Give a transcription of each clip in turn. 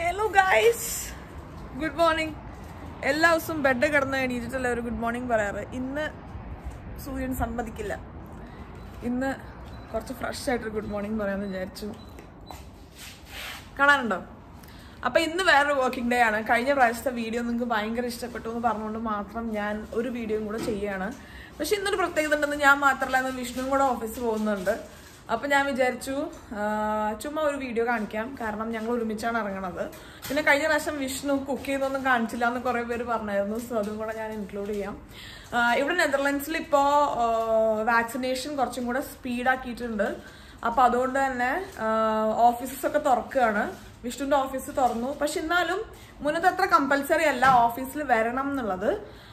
Hello guys good morning എല്ലാ ദിവസവും bed കിടന്ന് എണീറ്റിട്ടല്ല ഒരു ഗുഡ് മോർണിംഗ് പറയാറ് ഇന്ന് സൂര്യൻ സമ്മതിക്കില്ല ഇന്ന് കുറച്ച് ഫ്രഷ് ആയിട്ടൊരു ഗുഡ് മോർണിംഗ് പറയാമെന്ന് വിചാരിച്ചു കാണാനുണ്ടോ അപ്പൊ ഇന്ന് വേറൊരു വർക്കിംഗ് ഡേ ആണ് കഴിഞ്ഞ പ്രാവശ്യത്തെ വീഡിയോ നിങ്ങൾക്ക് ഭയങ്കര ഇഷ്ടപ്പെട്ടു എന്ന് പറഞ്ഞുകൊണ്ട് മാത്രം ഞാൻ ഒരു വീഡിയോയും കൂടെ ചെയ്യാണ് പക്ഷെ ഇന്നൊരു പ്രത്യേകത ഉണ്ടെന്ന് ഞാൻ മാത്രമല്ല ഇന്ന് വിഷ്ണുവും കൂടെ ഓഫീസിൽ പോകുന്നുണ്ട് അപ്പൊ ഞാൻ വിചാരിച്ചു ആ, ചുമ്മാ ഒരു വീഡിയോ കാണിക്കാം കാരണം ഞങ്ങൾ ഒരുമിച്ചാണ് ഇറങ്ങണത് പിന്നെ കഴിഞ്ഞ പ്രാവശ്യം വിഷ്ണു കുക്ക് ചെയ്യുന്നൊന്നും കാണിച്ചില്ല എന്ന് കുറെ പേര് പറഞ്ഞായിരുന്നു സോ അതും കൂടെ ഞാൻ ഇൻക്ലൂഡ് ചെയ്യാം ആ, ഇവിടെ നെതർലൻഡ്സിൽ ഇപ്പോൾ വാക്സിനേഷൻ കുറച്ചും കൂടെ സ്പീഡാക്കിയിട്ടുണ്ട് അപ്പൊ അതുകൊണ്ട് തന്നെ ഓഫീസസ് ഒക്കെ തുറക്കുകയാണ് വിഷ്ണുവിന്റെ ഓഫീസ് തുറന്നു പക്ഷെ എന്നാലും മുന്നത്തെ അത്ര കമ്പൽസറി അല്ല ഓഫീസിൽ വരണം എന്നുള്ളത്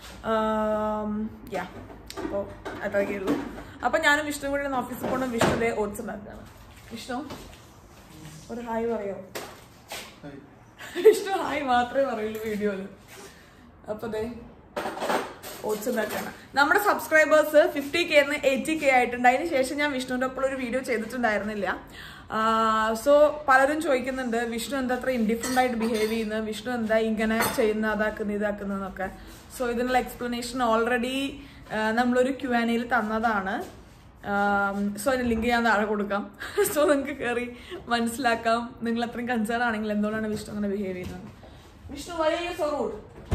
യാ അപ്പോൾ അത്രയൊക്കെ ഉള്ളൂ അപ്പൊ ഞാനും വിഷ്ണു കൂടെ ഓഫീസിൽ പോകണം വിഷ്ണു ദേ ഓട്സ് ഉണ്ടാക്കുകയാണ് വിഷ്ണു ഒരു ഹായ് പറയോ വിഷ്ണു ഹായ് മാത്രമേ പറയുള്ളൂ വീഡിയോയിൽ അപ്പൊ ദേ ഓട്സ് ഉണ്ടാക്കുകയാണ് നമ്മുടെ സബ്സ്ക്രൈബേഴ്സ് ഫിഫ്റ്റി കെ എന്ന് എയ്റ്റി കെ ആയിട്ടുണ്ട് അതിന് ശേഷം ഞാൻ വിഷ്ണുവിന്റെ ഒപ്പം ഒരു വീഡിയോ ചെയ്തിട്ടുണ്ടായിരുന്നില്ല സോ പലരും ചോദിക്കുന്നുണ്ട് വിഷ്ണു എന്താ അത്ര ഇൻഡിഫറെന്റ് ആയിട്ട് ബിഹേവ് ചെയ്യുന്നത് വിഷ്ണു എന്താ ഇങ്ങനെ ചെയ്യുന്ന അതാക്കുന്ന ഇതാക്കുന്നതെന്നൊക്കെ സോ ഇതിനുള്ള എക്സ്പ്ലനേഷൻ ഓൾറെഡി നമ്മളൊരു ക്യു ആൻ എയിൽ തന്നതാണ് സോ അതിന് ലിങ്ക് ഞാൻ താഴെ കൊടുക്കാം സോ നിങ്ങൾക്ക് കയറി മനസ്സിലാക്കാം നിങ്ങൾ അത്രയും കൺസേൺ ആണെങ്കിൽ എന്തുകൊണ്ടാണ് വിഷ്ണു അങ്ങനെ ബിഹേവ് ചെയ്യുന്നത് വിഷ്ണു വലിയ സോ റൂഡ്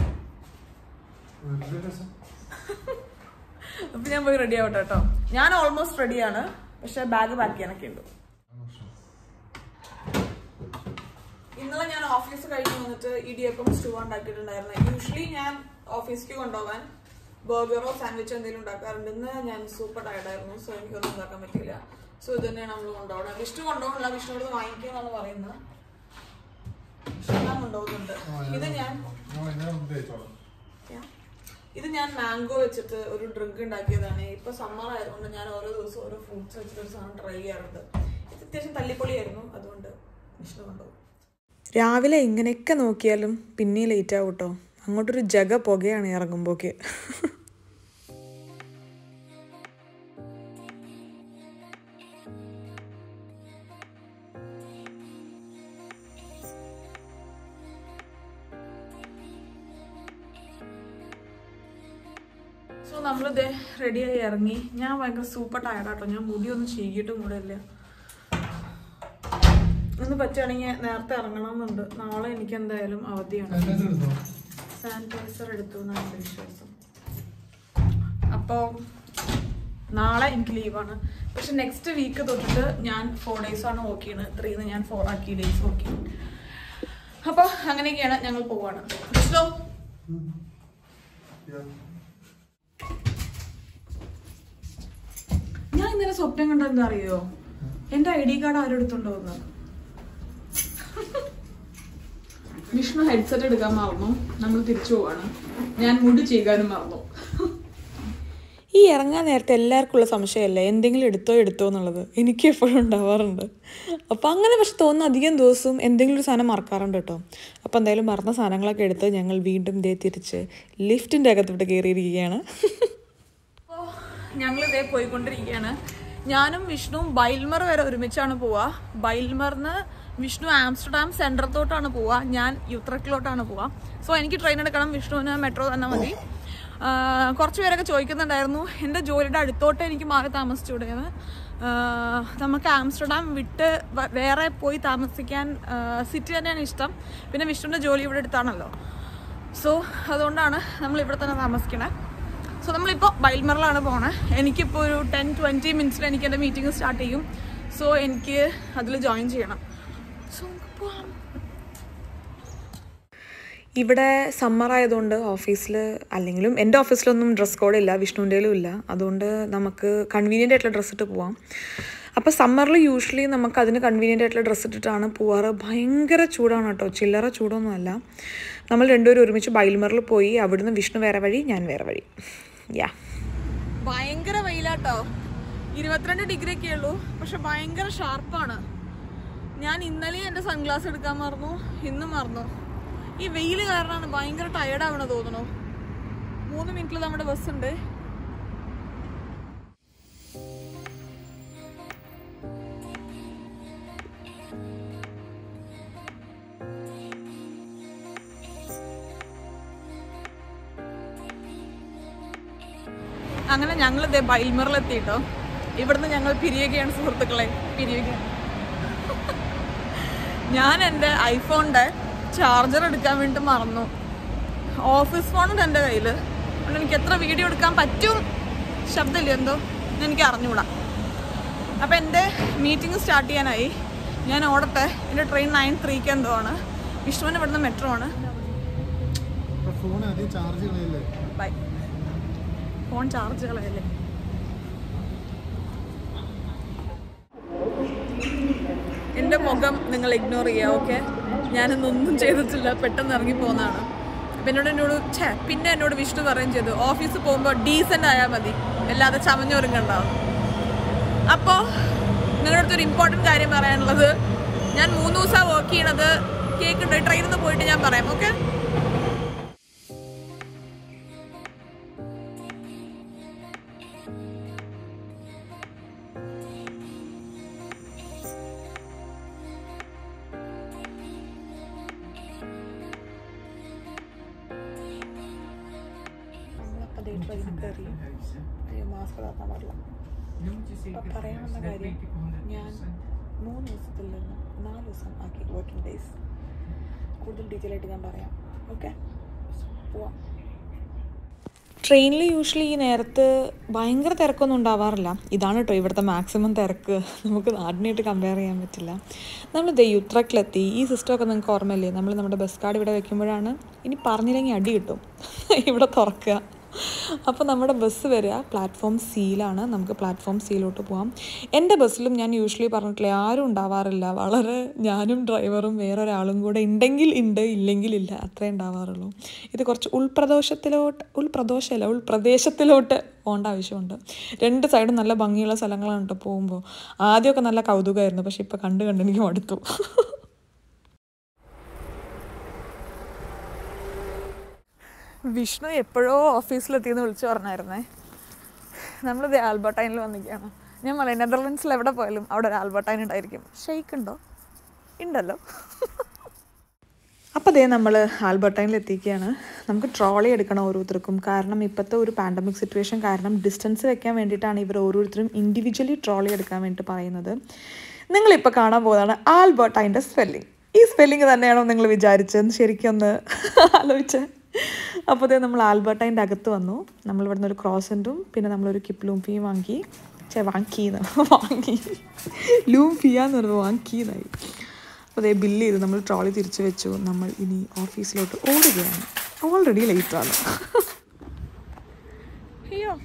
അപ്പൊ ഞാൻ പോയി റെഡി ആവട്ടെ കേട്ടോ ഞാൻ ഓൾമോസ്റ്റ് റെഡിയാണ് പക്ഷെ ബാഗ് പാക്ക് ചെയ്യാനൊക്കെ ഉണ്ട് ഇന്നലെ ഞാൻ ഓഫീസ് കഴിഞ്ഞ് വന്നിട്ട് ഇടിയപ്പം സ്റ്റൂ ഉണ്ടാക്കിയിട്ടുണ്ടായിരുന്നു യൂഷ്വലി ഞാൻ ഓഫീസിലേക്ക് കൊണ്ടുപോകാൻ ബർഗറോ സാൻഡ്വിച്ചോ എന്തെങ്കിലും ഉണ്ടാക്കാറുണ്ട് ഇന്ന് ഞാൻ സൂപ്പർ ടയർഡായിരുന്നു സോ എനിക്കൊന്നും ഉണ്ടാക്കാൻ പറ്റില്ല സോ ഇത് തന്നെയാണ് നമ്മൾ കൊണ്ടുപോകണം വിഷ്ണു കൊണ്ടുപോകണില്ല വിഷ്ണുവോട് വാങ്ങിക്കാന്നാണ് പറയുന്നത് പക്ഷെ ഞാൻ കൊണ്ടുപോകുന്നുണ്ട് ഇത് ഞാൻ Yeah. ഇത് ഞാൻ മാംഗോ വെച്ചിട്ട് ഒരു ഡ്രിങ്ക് ഉണ്ടാക്കിയതാണ് ഇപ്പൊ സമ്മർ ആയതുകൊണ്ട് ഞാൻ ഓരോ ദിവസവും ഓരോ ഫ്രൂട്ട്സ് വെച്ചിട്ട് ഒരു സാധനം ട്രൈ ചെയ്യാറുണ്ട് ഇത് അത്യാവശ്യം തല്ലിപ്പൊളിയായിരുന്നു അതുകൊണ്ട് വിഷ്ണു കൊണ്ടുപോകും രാവിലെ ഇങ്ങനെയൊക്കെ നോക്കിയാലും പിന്നെ ലേറ്റ് ആവും കേട്ടോ അങ്ങോട്ടൊരു ജഗ പുകയാണ് ഇറങ്ങുമ്പോക്ക് സോ നമ്മളിത് റെഡിയായി ഇറങ്ങി ഞാൻ ഭയങ്കര സൂപ്പർ ടയർഡാട്ടോ ഞാൻ മുടിയൊന്നും ചെയ്യിട്ടും കൂടെ ഇല്ല ഒന്ന് പറ്റുകയാണെങ്കിൽ നേരത്തെ ഇറങ്ങണമെന്നുണ്ട് നാളെ എനിക്ക് എന്തായാലും അവധിയാണ് സാനിറ്റൈസർ എടുത്തു എന്നാണ് എൻ്റെ വിശ്വാസം അപ്പോൾ നാളെ എനിക്ക് ലീവാണ് പക്ഷെ നെക്സ്റ്റ് വീക്ക് തൊട്ടിട്ട് ഞാൻ ഫോർ ഡേയ്സ് ആണ് വർക്ക് ചെയ്യുന്നത് ത്രീന്ന് ഞാൻ ഫോർ ആക്കി ഡേയ്സ് വർക്ക് ചെയ്യും അപ്പോൾ അങ്ങനെയൊക്കെയാണ് ഞങ്ങൾ പോവാണ് വിഷ്ണു ഞാൻ ഇന്നലെ സ്വപ്നം കണ്ട എന്താ അറിയോ എന്റെ ഐ ഡി കാർഡ് ആരും എടുത്തുണ്ടോന്ന് വിഷ്ണു ഹെഡ്സെറ്റ് എടുക്കാൻ മറന്നു നമ്മൾ തിരിച്ചു പോവാണ് ഞാൻ മുടി ചെയ്യാനും മറന്നു ഈ ഇറങ്ങാൻ നേരത്തെ എല്ലാവർക്കും ഉള്ള സംശയമല്ലേ എന്തെങ്കിലും എടുത്തോ എടുത്തോ എന്നുള്ളത് എനിക്ക് എപ്പോഴും ഉണ്ടാവാറുണ്ട് അപ്പോൾ അങ്ങനെ പക്ഷെ തോന്നുന്ന അധികം ദിവസവും എന്തെങ്കിലും ഒരു സാധനം മറക്കാറുണ്ട് കേട്ടോ അപ്പോൾ എന്തായാലും മറന്ന സാധനങ്ങളൊക്കെ എടുത്ത് ഞങ്ങൾ വീണ്ടും ദേ തിരിച്ച് ലിഫ്റ്റിൻ്റെ അകത്തോട്ട് കയറിയിരിക്കുകയാണ് ഞങ്ങൾ ഇതേ പോയിക്കൊണ്ടിരിക്കുകയാണ് ഞാനും വിഷ്ണുവും ബൈൽമർ വരെ ഒരുമിച്ചാണ് പോവാ ബൈൽമറിന്ന് വിഷ്ണു ആംസ്റ്റർഡാം സെൻട്രത്തോട്ടാണ് പോവാ ഞാൻ യുത്രക്കിലോട്ടാണ് പോവാ സോ എനിക്ക് ട്രെയിൻ എടുക്കണം വിഷ്ണുവിന് മെട്രോ തന്നെ മതി ആ, കുറച്ച് പേരൊക്കെ ചോദിക്കുന്നുണ്ടായിരുന്നു എൻ്റെ ജോലിയുടെ അടുത്തോട്ട് എനിക്ക് മാറി താമസിച്ചുകൂടെയെന്ന് ആ, നമുക്ക് ആംസ്റ്റർഡാം വിട്ട് വ- വേറെ പോയി താമസിക്കാൻ സിറ്റി തന്നെയാണ് ഇഷ്ടം പിന്നെ വിഷ്ണുവിൻ്റെ ജോലി ഇവിടെ അടുത്താണല്ലോ സോ അതുകൊണ്ടാണ് നമ്മൾ ഇവിടെ തന്നെ താമസിക്കണേ സോ നമ്മളിപ്പോൾ ബൈൽമറിലാണ് പോണേ എനിക്കിപ്പോൾ ഒരു ടെൻ ട്വൻറ്റി മിനിറ്റ്സിൽ എനിക്ക് എൻ്റെ മീറ്റിംഗ് സ്റ്റാർട്ട് ചെയ്യും സോ എനിക്ക് അതിൽ ജോയിൻ ചെയ്യണം സോ പോവാം ഇവിടെ സമ്മർ ആയതുകൊണ്ട് ഓഫീസിൽ അല്ലെങ്കിലും എൻ്റെ ഓഫീസിലൊന്നും ഡ്രസ് കോഡ് ഇല്ല വിഷ്ണുവിൻ്റെയിലും ഇല്ല അതുകൊണ്ട് നമുക്ക് കൺവീനിയൻ്റ് ആയിട്ടുള്ള ഡ്രസ്സ് ഇട്ട് പോവാം അപ്പോൾ സമ്മറിൽ യൂഷ്വലി നമുക്ക് അതിന് കൺവീനിയൻ്റ് ആയിട്ടുള്ള ഡ്രസ്സ് ഇട്ടിട്ടാണ് പോവാറ് ഭയങ്കര ചൂടാണ് കേട്ടോ ചില്ലറ ചൂടൊന്നുമല്ല നമ്മൾ രണ്ടുപേരും ഒരുമിച്ച് ബൈൽമറിൽ പോയി അവിടുന്ന് വിഷ്ണു വേറെ വഴി ഞാൻ വേറെ വഴി യാ ഭയങ്കര വെയിലാട്ടോ ഇരുപത്തിരണ്ട് ഡിഗ്രി ഒക്കെ ഉള്ളൂ പക്ഷെ ഭയങ്കര ഷാർപ്പാണ് ഞാൻ ഇന്നലെ എൻ്റെ സൺഗ്ലാസ് എടുക്കാൻ മറന്നു ഇന്നും മറന്നു ഈ വെയിൽ കാരണമാണ് ഭയങ്കര ടയർഡ് ആവണ തോന്നുന്നു മൂന്ന് മിനിറ്റിൽ നമ്മുടെ ബസ് ഉണ്ട് അങ്ങനെ ഞങ്ങൾ ഇതേ ബൈൽമറിലെത്തിയിട്ടോ ഇവിടുന്ന് ഞങ്ങൾ പിരിയുകയാണ് സുഹൃത്തുക്കളെ പിരിയുകയാണ് ഞാൻ എൻ്റെ ഐഫോണിൻ്റെ ചാർജർ എടുക്കാൻ വേണ്ടി മറന്നു ഓഫീസ് ഫോണുണ്ട് എൻ്റെ കയ്യിൽ അതുകൊണ്ട് എനിക്ക് എത്ര വീഡിയോ എടുക്കാൻ പറ്റും ശബ്ദമില്ല എന്തോ എനിക്ക് അറിഞ്ഞുകൂടാ അപ്പോൾ എൻ്റെ മീറ്റിംഗ് സ്റ്റാർട്ട് ചെയ്യാനായി ഞാൻ ഓടട്ടെ എൻ്റെ ട്രെയിൻ നയൻ ത്രീക്ക് എന്തോ ആണ് വിഷ്ണുവിന് ഇവിടുന്ന് മെട്രോ ആണ് ഫോൺ അധികം ചാർജ് കളയല്ലേ ബൈ ഫോൺ ചാർജ് കളയല്ലേ എൻ്റെ മുഖം നിങ്ങൾ ഇഗ്നോർ ചെയ്യുക ഓക്കെ ഞാനൊന്നും ചെയ്തിട്ടില്ല പെട്ടെന്ന് ഇറങ്ങി പോകുന്നതാണ് അപ്പം എന്നോട് എന്നോട് ഛേ പിന്നെ എന്നോട് വിഷ്ണു പറയുകയും ചെയ്തു ഓഫീസിൽ പോകുമ്പോൾ ഡീസൻ്റ് ആയാൽ മതി അല്ലാതെ ചമഞ്ഞൊരുങ്ങണ്ടാവും അപ്പോൾ നിങ്ങളുടെ അടുത്ത് ഒരു ഇമ്പോർട്ടൻറ്റ് കാര്യം പറയാനുള്ളത് ഞാൻ മൂന്ന് ദിവസമാണ് വർക്ക് ചെയ്യണത് കേൾക്കുന്നുണ്ട് ട്രെയിനിൽ നിന്ന് പോയിട്ട് ഞാൻ പറയാം ഓക്കെ മാസ്ക് ഇടാൻ പാടില്ല അപ്പം പറയാനുള്ള കാര്യം ഞാൻ മൂന്ന് ദിവസത്തിൽ നിന്ന് നാല് ദിവസം ആക്കി വർക്കിംഗ് ഡേയ്സ് കൂടുതൽ ഡീറ്റെയിൽ ആയിട്ട് ഞാൻ പറയാം ഓക്കെ പോവാം ട്രെയിനിൽ യൂഷ്വലി ഈ നേരത്ത് ഭയങ്കര തിരക്കൊന്നും ഉണ്ടാവാറില്ല ഇതാണ് കേട്ടോ ഇവിടുത്തെ മാക്സിമം തിരക്ക് നമുക്ക് നാടിനായിട്ട് കമ്പയർ ചെയ്യാൻ പറ്റില്ല നമ്മൾ ദേ യുത്രക്കിലെത്തി ഈ സിസ്റ്റമൊക്കെ നിങ്ങൾക്ക് ഓർമ്മയില്ലേ നമ്മൾ നമ്മുടെ ബസ് കാർഡ് ഇവിടെ വെക്കുമ്പോഴാണ് ഇനി പറഞ്ഞില്ലെങ്കിൽ അടി കിട്ടും ഇവിടെ തുറക്കുക അപ്പോൾ നമ്മുടെ ബസ് വരിക പ്ലാറ്റ്ഫോം സിയിലാണ് നമുക്ക് പ്ലാറ്റ്ഫോം സിയിലോട്ട് പോകാം എൻ്റെ ബസ്സിലും ഞാൻ യൂഷ്വലി പറഞ്ഞിട്ടില്ല ആരും ഉണ്ടാവാറില്ല വളരെ ഞാനും ഡ്രൈവറും വേറൊരാളും കൂടെ ഉണ്ടെങ്കിൽ ഉണ്ട് ഇല്ലെങ്കിൽ ഇല്ല അത്രേ ഉണ്ടാവാറുള്ളൂ ഇത് കുറച്ച് ഉൾപ്രദേശത്തിലോട്ട് ഉൾപ്രദേശമല്ല ഉൾപ്രദേശത്തിലോട്ട് പോകേണ്ട ആവശ്യമുണ്ട് രണ്ട് സൈഡും നല്ല ഭംഗിയുള്ള സ്ഥലങ്ങളാണ് കേട്ടോ പോകുമ്പോൾ ആദ്യമൊക്കെ നല്ല കൗതുകമായിരുന്നു പക്ഷെ ഇപ്പോൾ കണ്ട് കണ്ട് എനിക്ക് മടുത്തു വിഷ്ണു എപ്പോഴോ ഓഫീസിലെത്തിയെന്ന് വിളിച്ചു പറഞ്ഞായിരുന്നേ നമ്മളിത് ആൽബർട്ടൈനിൽ വന്നിരിക്കുകയാണ് ഞാൻ പറയാം നെതർലൻഡ്സിൽ എവിടെ പോയാലും അവിടെ ഒരു ആൽബർട്ടൈൻ ഉണ്ടായിരിക്കും ഷെയ്ക്ക് ഉണ്ടോ ഉണ്ടല്ലോ അപ്പോൾ അതേ നമ്മൾ ആൽബർട്ടൈനിൽ എത്തിക്കുകയാണ് നമുക്ക് ട്രോളി എടുക്കണം ഓരോരുത്തർക്കും കാരണം ഇപ്പോഴത്തെ ഒരു പാൻഡമിക് സിറ്റുവേഷൻ കാരണം ഡിസ്റ്റൻസ് വെക്കാൻ വേണ്ടിയിട്ടാണ് ഇവർ ഓരോരുത്തരും ഇൻഡിവിജ്വലി ട്രോളി എടുക്കാൻ വേണ്ടി പറയുന്നത് നിങ്ങളിപ്പോൾ കാണാൻ പോകുന്നതാണ് ആൽബർട്ടൈൻ്റെ സ്പെല്ലിംഗ് ഈ സ്പെല്ലിംഗ് തന്നെയാണോ നിങ്ങൾ വിചാരിച്ചതെന്ന് ശരിക്കും ഒന്ന് ആലോചിച്ച് അപ്പോൾ അതേ നമ്മൾ ആൽബർട്ടൈൻ്റെ അകത്ത് വന്നു നമ്മൾ ഇവിടുന്ന് ഒരു ക്രോസൻറ്റും പിന്നെ നമ്മളൊരു കിപ്പ് ലൂംഫിയും വാങ്ങി ചേ വാങ്ങിന്ന് വാങ്ങി ലൂംഫിയാന്ന് പറയുമ്പോൾ വാങ്ങിയതായി അപ്പോൾ അതേ ബില്ല് ചെയ്ത് നമ്മൾ ട്രോളി തിരിച്ചു വെച്ചു നമ്മൾ ഇനി ഓഫീസിലോട്ട് ഓടുകയാണ് ഓൾറെഡി ലേറ്റാണ് അയ്യോ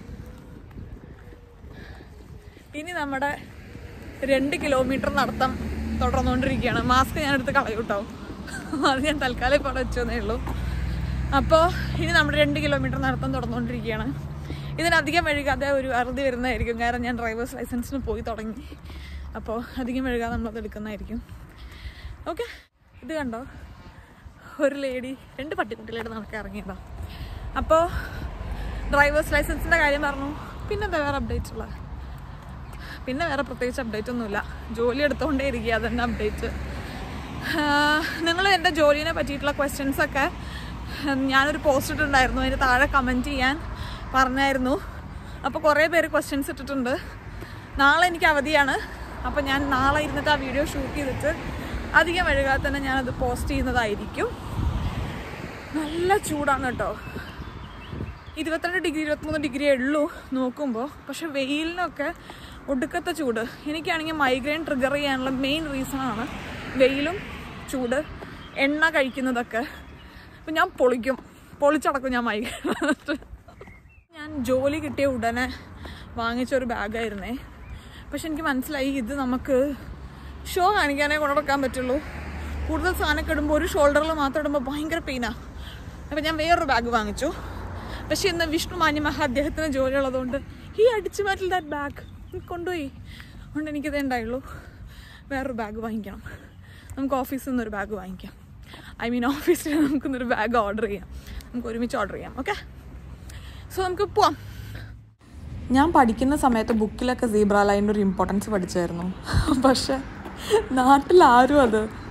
ഇനി നമ്മുടെ രണ്ട് കിലോമീറ്റർ നടത്തം തുടർന്നുകൊണ്ടിരിക്കുകയാണ് മാസ്ക് ഞാൻ എടുത്ത് കളയൂട്ടോ അത് ഞാൻ തൽക്കാലം ഇപ്പോൾ അവിടെ വെച്ചതേ ഉള്ളൂ അപ്പോൾ ഇനി നമ്മുടെ രണ്ട് കിലോമീറ്റർ നടത്തം തുടർന്നുകൊണ്ടിരിക്കുകയാണ് ഇതിനധികം വഴുകാതെ ഒരു അറുതി വരുന്നതായിരിക്കും കാരണം ഞാൻ ഡ്രൈവേഴ്സ് ലൈസൻസിന് പോയി തുടങ്ങി അപ്പോൾ അധികം വഴുകാതെ നമ്മളത് എടുക്കുന്നതായിരിക്കും ഓക്കെ ഇത് കണ്ടോ ഒരു ലേഡി രണ്ട് പട്ടിക്കുട്ടികളായിട്ട് നടക്കാൻ ഇറങ്ങിയതാ അപ്പോൾ ഡ്രൈവേഴ്സ് ലൈസൻസിൻ്റെ കാര്യം പറഞ്ഞു പിന്നെ എന്താ വേറെ അപ്ഡേറ്റ് ഉള്ള പിന്നെ വേറെ പ്രത്യേകിച്ച് അപ്ഡേറ്റ് ഒന്നുമില്ല ജോലി എടുത്തുകൊണ്ടേ ഇരിക്കുക അതന്നെ അപ്ഡേറ്റ് നിങ്ങൾ എൻ്റെ ജോലിനെ പറ്റിയിട്ടുള്ള ക്വസ്റ്റ്യൻസ് ഒക്കെ ഉം, ഞാനൊരു പോസ്റ്റ് ഇട്ടിട്ടുണ്ടായിരുന്നു അതിന് താഴെ കമൻറ്റ് ചെയ്യാൻ പറഞ്ഞായിരുന്നു അപ്പോൾ കുറേ പേര് ക്വസ്റ്റ്യൻസ് ഇട്ടിട്ടുണ്ട് നാളെ എനിക്ക് അവധിയാണ് അപ്പോൾ ഞാൻ നാളെ ഇരുന്നിട്ട് ആ വീഡിയോ ഷൂട്ട് ചെയ്തിട്ട് അധികം വഴുകാതെ തന്നെ ഞാനത് പോസ്റ്റ് ചെയ്യുന്നതായിരിക്കും നല്ല ചൂടാണ് കേട്ടോ ഇരുപത്തിരണ്ട് ഡിഗ്രി ഇരുപത്തിമൂന്ന് ഡിഗ്രി ഉള്ളൂ നോക്കുമ്പോൾ പക്ഷെ വെയിലിനൊക്കെ ഒടുക്കത്തെ ചൂട് എനിക്കാണെങ്കിൽ മൈഗ്രെയിൻ ട്രിഗർ ചെയ്യാനുള്ള മെയിൻ റീസണാണ് വെയിലും ചൂട് എണ്ണ കഴിക്കുന്നതൊക്കെ അപ്പം ഞാൻ പൊളിക്കും പൊളിച്ചടക്കും ഞാൻ മൈഗ്രെയിൻ ഞാൻ ജോലി കിട്ടിയ ഉടനെ വാങ്ങിച്ച ഒരു ബാഗായിരുന്നേ പക്ഷെ എനിക്ക് മനസ്സിലായി ഇത് നമുക്ക് ഷോ കാണിക്കാനേ കൊണ്ടുനടക്കാൻ പറ്റുള്ളൂ കൂടുതൽ സാധനമൊക്കെ ഇടുമ്പോൾ ഒരു ഷോൾഡറിൽ മാത്രം ഇടുമ്പോൾ ഭയങ്കര പെയിനാണ് അപ്പം ഞാൻ വേറൊരു ബാഗ് വാങ്ങിച്ചു പക്ഷെ ഇന്ന് വിഷ്ണു മാന്യമഹ അദ്ദേഹത്തിന് ജോലി ഉള്ളതുകൊണ്ട് ഈ അടിച്ചു മാറ്റിൽ ദാറ്റ് ബാഗ് കൊണ്ടുപോയി അതുകൊണ്ട് എനിക്കിതേ ഉണ്ടായുള്ളൂ വേറൊരു ബാഗ് വാങ്ങിക്കണം നമുക്ക് ഓഫീസിൽ നിന്നൊരു ബാഗ് വാങ്ങിക്കാം ഐ മീൻ ഓഫീസിൽ നമുക്കിന്നൊരു ബാഗ് ഓർഡർ ചെയ്യാം നമുക്ക് ഒരുമിച്ച് ഓർഡർ ചെയ്യാം ഓക്കെ സോ നമുക്ക് പോവാം ഞാൻ പഠിക്കുന്ന സമയത്ത് ബുക്കിലൊക്കെ സീബ്ര ലൈൻ്റെ ഒരു ഇമ്പോർട്ടൻസ് പഠിച്ചായിരുന്നു പക്ഷെ നാട്ടിൽ ആരും അത്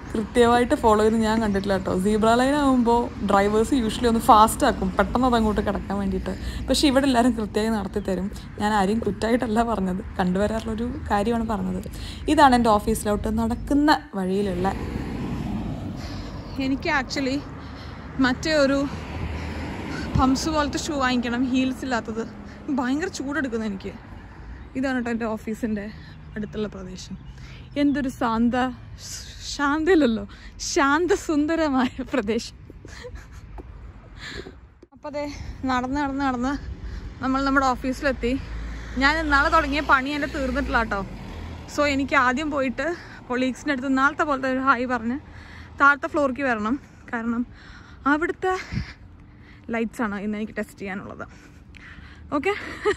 കൃത്യമായിട്ട് ഫോളോ ചെയ്ത് ഞാൻ കണ്ടിട്ടില്ല കേട്ടോ സീബ്ര ലൈൻ ആകുമ്പോൾ ഡ്രൈവേഴ്സ് യൂഷ്വലി ഒന്ന് ഫാസ്റ്റ് ആക്കും പെട്ടെന്ന് അതങ്ങോട്ട് കിടക്കാൻ വേണ്ടിയിട്ട് പക്ഷേ ഇവിടെ എല്ലാവരും കൃത്യമായി നടത്തി തരും ഞാൻ ആരെയും കുറ്റമായിട്ടല്ല പറഞ്ഞത് കണ്ടുവരാറുള്ളൊരു കാര്യമാണ് പറഞ്ഞത് ഇതാണ് എൻ്റെ ഓഫീസിലോട്ട് നടക്കുന്ന വഴിയിലുള്ള എനിക്ക് ആക്ച്വലി മറ്റേ ഒരു പംസ് പോലത്തെ ഷൂ വാങ്ങിക്കണം ഹീൽസ് ഇല്ലാത്തത് ഭയങ്കര ചൂടെടുക്കുന്നു എനിക്ക് ഇതാണ് കേട്ടോ എൻ്റെ ഓഫീസിൻ്റെ അടുത്തുള്ള പ്രദേശം എന്തൊരു ശാന്ത ശാന്തയിലല്ലോ ശാന്തസുന്ദരമായ പ്രദേശം അപ്പോൾ അതെ നടന്ന് നടന്ന് നടന്ന് നമ്മൾ നമ്മുടെ ഓഫീസിലെത്തി ഞാൻ ഇന്നാളെ തുടങ്ങിയ പണി എൻ്റെ തീർന്നിട്ടില്ല കേട്ടോ സോ എനിക്ക് ആദ്യം പോയിട്ട് കൊളീഗ്സിൻ്റെ അടുത്ത് നാളത്തെ പോലത്തെ ഒരു ഹായ് പറഞ്ഞ് താഴത്തെ ഫ്ലോറിലേക്ക് വരണം കാരണം അവിടുത്തെ ലൈറ്റ്സ് ആണ് ഇന്ന് എനിക്ക് ടെസ്റ്റ് ചെയ്യാനുള്ളത് ഓക്കെ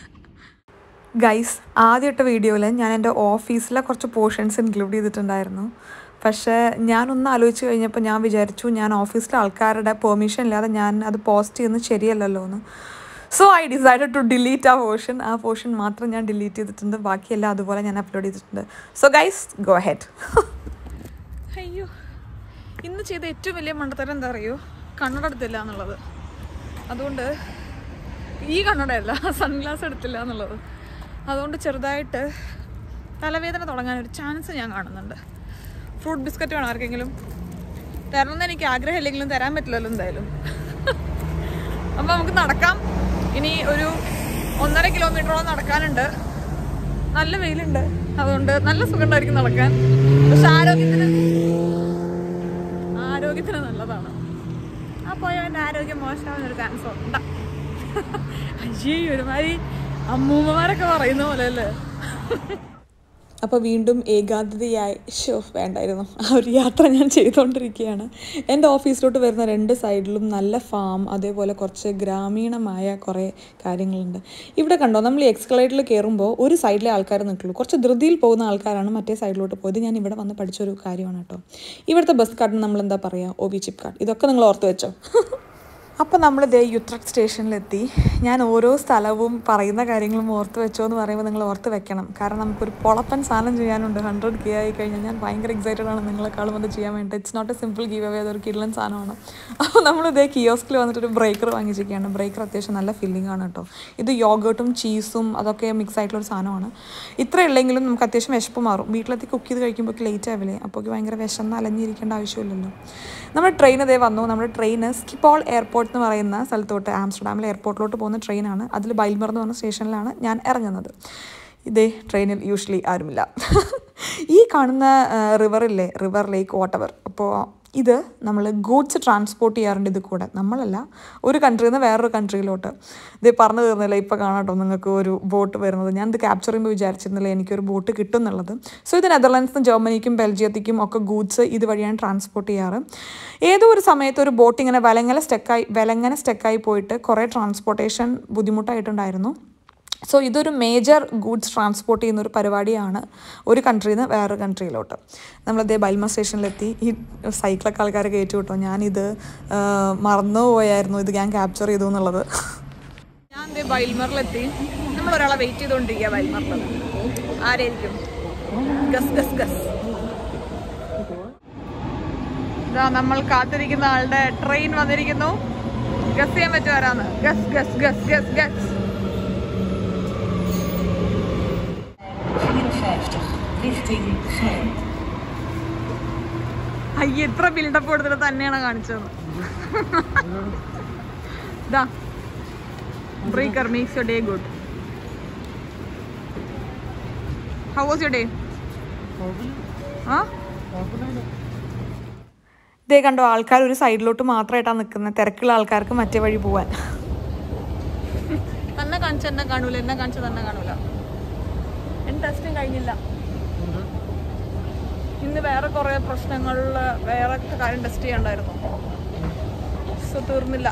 ഗൈസ് ആദ്യത്തെ വീഡിയോയിൽ ഞാൻ എൻ്റെ ഓഫീസിലെ കുറച്ച് പോർഷൻസ് ഇൻക്ലൂഡ് ചെയ്തിട്ടുണ്ടായിരുന്നു പക്ഷേ ഞാനൊന്ന് ആലോചിച്ച് കഴിഞ്ഞപ്പോൾ ഞാൻ വിചാരിച്ചു ഞാൻ ഓഫീസിലെ ആൾക്കാരുടെ പെർമിഷൻ ഇല്ലാതെ ഞാൻ അത് പോസ്റ്റ് ചെയ്യുന്നത് ശരിയല്ലല്ലോ എന്ന് so I decided to delete ആ പോർഷൻ ആ പോർഷൻ മാത്രം ഞാൻ ഡിലീറ്റ് ചെയ്തിട്ടുണ്ട് ബാക്കിയെല്ലാം അതുപോലെ ഞാൻ അപ്ലോഡ് ചെയ്തിട്ടുണ്ട് സോ ഗൈസ് ഗോ ഹെഡ് അയ്യോ ഇന്ന് ചെയ്ത ഏറ്റവും വലിയ മണ്ടത്തരം എന്താ അറിയോ കണ്ണട എടുത്തില്ല എന്നുള്ളത് അതുകൊണ്ട് ഈ കണ്ണടയല്ല സൺഗ്ലാസ് എടുത്തില്ല എന്നുള്ളത് അതുകൊണ്ട് ചെറുതായിട്ട് തലവേദന തുടങ്ങാൻ ഒരു ചാൻസ് ഞാൻ കാണുന്നുണ്ട് ഫ്രൂട്ട് ബിസ്ക്കറ്റ് വേണം ആർക്കെങ്കിലും തരണമെന്ന് എനിക്ക് ആഗ്രഹമില്ലെങ്കിലും തരാൻ പറ്റില്ലല്ലോ എന്തായാലും അപ്പം നമുക്ക് നടക്കാം ഇനി ഒരു ഒന്നര കിലോമീറ്ററോളം നടക്കാനുണ്ട് നല്ല വെയിലുണ്ട് അതുകൊണ്ട് നല്ല സുഖം ഉണ്ടായിരിക്കും നടക്കാൻ പക്ഷെ ആരോഗ്യത്തിന് ആരോഗ്യത്തിന് നല്ലതാണ് ആ പോയവൻ്റെ ആരോഗ്യം മോശമാവുന്ന ഒരു ചാൻസ് ഉണ്ട് അയ്യേ ഒരുമാതിരി അമ്മൂമ്മമാരൊക്കെ പറയുന്ന പോലെ അല്ലേ അപ്പോൾ വീണ്ടും ഏകാന്തതയായി ഷോ വേണ്ടായിരുന്നു ആ ഒരു യാത്ര ഞാൻ ചെയ്തുകൊണ്ടിരിക്കുകയാണ് എൻ്റെ ഓഫീസിലോട്ട് വരുന്ന രണ്ട് സൈഡിലും നല്ല ഫാം അതേപോലെ കുറച്ച് ഗ്രാമീണമായ കുറേ കാര്യങ്ങളുണ്ട് ഇവിടെ കണ്ടോ നമ്മൾ ഈ എക്സ്കലേറ്ററിൽ കയറുമ്പോൾ ഒരു സൈഡിലെ ആൾക്കാർ നിൽക്കുള്ളൂ കുറച്ച് ധൃതിയിൽ പോകുന്ന ആൾക്കാരാണ് മറ്റേ സൈഡിലോട്ട് പോയത് ഞാൻ ഇവിടെ വന്ന് പഠിച്ചൊരു കാര്യമാണ് കേട്ടോ ഇവിടുത്തെ ബസ് കാർഡിന് നമ്മൾ എന്താ പറയുക ഒ ബി ചിപ്പ് കാർഡ് ഇതൊക്കെ നിങ്ങൾ ഓർത്ത് വെച്ചോ അപ്പോൾ നമ്മൾ ദേ യുത്രക് സ്റ്റേഷനിലെത്തി ഞാൻ ഓരോ സ്ഥലവും പറയുന്ന കാര്യങ്ങളും ഓർത്ത് വെച്ചോ എന്ന് പറയുമ്പോൾ നിങ്ങൾ ഓർത്ത് വെക്കണം കാരണം നമുക്കൊരു പൊളപ്പൻ സാധനം ചെയ്യാനുണ്ട് ഹൺഡ്രഡ് കെ ആയി കഴിഞ്ഞാൽ ഞാൻ ഭയങ്കര എക്സൈറ്റഡ് ആണ് നിങ്ങളെക്കാളും അത് ചെയ്യാൻ വേണ്ടി it's not a simple give away അതൊരു കിഡ്ലൻ സാധനമാണ് അപ്പോൾ നമ്മൾ ഇതേ കിയോസ്കിൽ വന്നിട്ട് ഒരു ബ്രേക്കർ വാങ്ങിച്ചിരിക്കുകയാണ് ബ്രേക്കർ അത്യാവശ്യം നല്ല ഫില്ലിംഗ് ആണ് കേട്ടോ ഇത് യോഗേർട്ടും ചീസും അതൊക്കെ മിക്സ് ആയിട്ടുള്ള ഒരു സാധനമാണ് ഇത്ര ഉള്ളെങ്കിലും നമുക്ക് അത്യാവശ്യം വിശപ്പ് മാറും വീട്ടിലെത്തി കുക്ക് ചെയ്ത് കഴിക്കുമ്പോൾ ലേറ്റ് ആവില്ലേ അപ്പോൾ ഭയങ്കര വിശന്ന് അലഞ്ഞിരിക്കേണ്ട ആവശ്യമില്ലല്ലോ നമ്മുടെ ട്രെയിൻ അതേ വന്നു നമ്മുടെ ട്രെയിൻ സ്കിപ്പോൾ എയർപോർട്ട് എന്ന് പറയുന്ന സ്ഥലത്തോട്ട് ആംസ്റ്റർഡാമിലെ എയർപോർട്ടിലോട്ട് പോകുന്ന ട്രെയിനാണ് അതിൽ ബൈൽമർ എന്ന് പറഞ്ഞ സ്റ്റേഷനിലാണ് ഞാൻ ഇറങ്ങുന്നത് ഇതേ ട്രെയിനിൽ യൂഷ്വലി ആരുമില്ല ഈ കാണുന്ന റിവറില്ലേ റിവർ ലേക്ക് വാട്ടവർ അപ്പോൾ ഇത് നമ്മൾ ഗൂഡ്സ് ട്രാൻസ്പോർട്ട് ചെയ്യാറുണ്ട് ഇത് കൂടെ നമ്മളല്ല ഒരു കൺട്രിയിൽ നിന്ന് വേറൊരു കൺട്രിയിലോട്ട് ഇത് പറഞ്ഞു തീർന്നില്ല ഇപ്പോൾ കാണാട്ടോ നിങ്ങൾക്ക് ഒരു ബോട്ട് വരുന്നത് ഞാൻ ഇത് ക്യാപ്ചർ ചെയ്യുമ്പോൾ വിചാരിച്ചിരുന്നില്ല എനിക്കൊരു ബോട്ട് കിട്ടും എന്നുള്ളത് സോ ഇത് നെതർലാൻഡ്സിനും ജർമ്മനിക്കും ബെൽജിയത്തിക്കും ഒക്കെ ഗൂഡ്സ് ഇതുവഴിയാണ് ട്രാൻസ്പോർട്ട് ചെയ്യാറ് ഏതോ ഒരു സമയത്ത് ഒരു ബോട്ട് ഇങ്ങനെ വിലങ്ങനെ സ്റ്റെക്കായി വിലങ്ങനെ സ്റ്റെക്കായി പോയിട്ട് കുറേ ട്രാൻസ്പോർട്ടേഷൻ ബുദ്ധിമുട്ടായിട്ടുണ്ടായിരുന്നു സോ ഇതൊരു മേജർ ഗൂഡ്സ് ട്രാൻസ്പോർട്ട് ചെയ്യുന്ന ഒരു പരിപാടിയാണ് ഒരു കൺട്രിയിൽ നിന്ന് വേറൊരു കൺട്രിയിലോട്ട് നമ്മളതേ ബൽമ സ്റ്റേഷനിലെത്തി ഈ സൈക്കിളൊക്കെ ആൾക്കാർ കയറ്റി വിട്ടോ ഞാനിത് ആ, മറന്നു പോയായിരുന്നു ഇത് ഞാൻ ക്യാപ്ചർ ചെയ്തു എന്നുള്ളത് ഞാൻ ദേ ബൈൽമറിലെത്തി നമ്മൾ ഒരാളെ വെയിറ്റ് ചെയ്തുകൊണ്ടിരിക്കുക ബൈൽമറിൽ ആരായിരിക്കും ഗസ് ഗസ് ഗസ് ഇതാ നമ്മൾ കാത്തിരിക്കുന്ന ആളുടെ ട്രെയിൻ വന്നിരിക്കുന്നു ഗസ് ചെയ്യാൻ പറ്റുമാരാന്ന് guess guess guess guess guess 54, 15 അയ്യ ഇത്ര ബിൽഡപ്പ് കൊടുത്തിട്ട് തന്നെയാണ് കാണിച്ചത് ഇതാ breaker makes your day good how was your day ആ ഇതേ കണ്ടോ ആൾക്കാർ ഒരു സൈഡിലോട്ട് മാത്രമായിട്ടാണ് നിൽക്കുന്നത് തിരക്കുള്ള ആൾക്കാർക്ക് മറ്റേ വഴി പോവാൻ തന്നെ കാണിച്ച എന്നെ കാണൂല എന്നെ കാണിച്ച തന്നെ കാണൂല എന്റെ ടെസ്റ്റും കഴിഞ്ഞില്ല ഇന്ന് വേറെ കുറെ പ്രശ്നങ്ങളിൽ വേറെ കാര്യം ടെസ്റ്റ് ചെയ്യണ്ടായിരുന്നു സോ തീർന്നില്ല